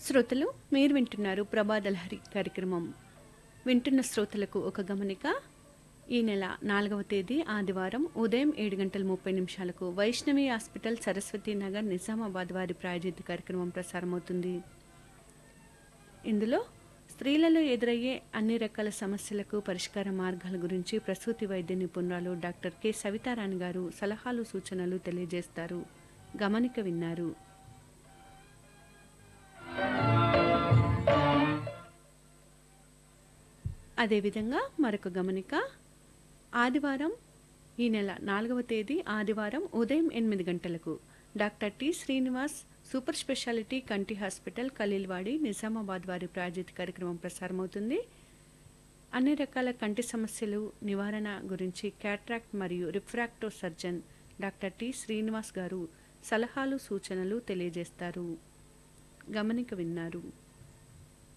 శ్రోతలు మీరు వింటున్నారు ప్రభాదలహరి కార్యక్రమం వింటున్న శ్రోతలకు ఒక గమనిక ఈ నెల నాలుగవ తేదీ ఆదివారం ఉదయం ఏడు గంటల ముప్పై నిమిషాలకు వైష్ణవి హాస్పిటల్ సరస్వతి నగర్ నిజామాబాద్ వారి ప్రాయోజిత కార్యక్రమం ప్రసారమవుతుంది ఇందులో స్త్రీలలో ఎదురయ్యే అన్ని రకాల సమస్యలకు పరిష్కార మార్గాల గురించి ప్రసూతి వైద్య నిపుణురాలు డాక్టర్ కె సవితారాణి గారు సలహాలు సూచనలు తెలియజేస్తారు గమనిక విన్నారు అదేవిధంగా మరొక గమనిక ఆదివారం ఈ నెల నాలుగవ తేదీ ఆదివారం ఉదయం ఎనిమిది గంటలకు doctor T Srinivas super speciality కంటి హాస్పిటల్ ఖలీల్వాడి నిజామాబాద్ వారి ప్రాయోజిత కార్యక్రమం ప్రసారమవుతుంది అన్ని రకాల కంటి సమస్యలు నివారణ గురించి క్యాట్రాక్ట్ మరియు refractive surgeon doctor T Srinivas garu సలహాలు సూచనలు తెలియజేస్తారు గమనిక విన్నారు